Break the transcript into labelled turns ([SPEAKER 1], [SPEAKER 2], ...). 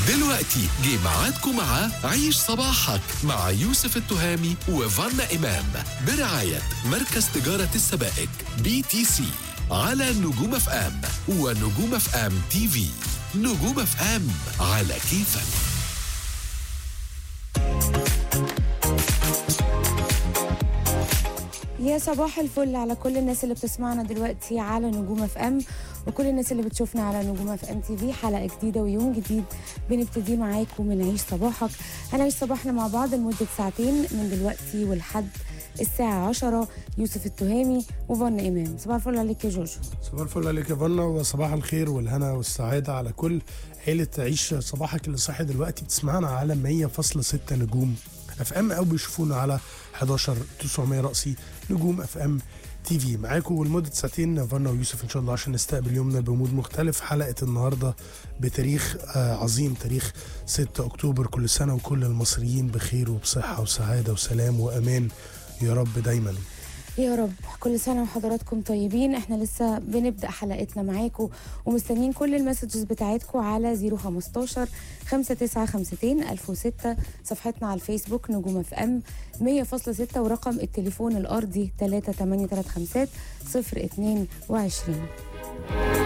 [SPEAKER 1] دلوقتي جه ميعادكم مع عيش صباحك مع يوسف التهامي وفانا إمام برعاية مركز تجارة السبائك بي تي سي على نجوم اف ام ونجوم اف ام تي في نجوم اف ام على كيفك
[SPEAKER 2] يا صباح الفل على كل الناس اللي بتسمعنا دلوقتي على نجوم اف ام وكل الناس اللي بتشوفنا على نجوم اف ام تي في حلقه جديده ويوم جديد بنبتدي معاكم من عيش صباحك هنعيش صباحنا مع بعض لمده ساعتين من دلوقتي ولحد الساعة 10 يوسف التهامي وفن إمام صباح الفل عليك يا جوجو
[SPEAKER 3] صباح الفل عليك يا فنا وصباح الخير والهنا والسعادة على كل عيلة عيش صباحك اللي صاحي دلوقتي بتسمعنا على 100.6 نجوم اف ام او بيشوفونا على 11 900 رأسي نجوم اف ام تي في معاكم ولمدة ساعتين فنا ويوسف ان شاء الله عشان نستقبل يومنا بمود مختلف حلقة النهاردة بتاريخ آه عظيم تاريخ 6 اكتوبر كل سنة وكل المصريين بخير وبصحة وسعادة وسلام وامان يا رب دايما
[SPEAKER 2] يا رب كل سنة وحضراتكم طيبين احنا لسه بنبدأ حلقتنا معاكم ومستنيين كل المسجز بتاعتكم على 015 5952 1006 صفحتنا على الفيسبوك نجوم اف ام 100.6 ورقم التليفون الأرضي 3835 022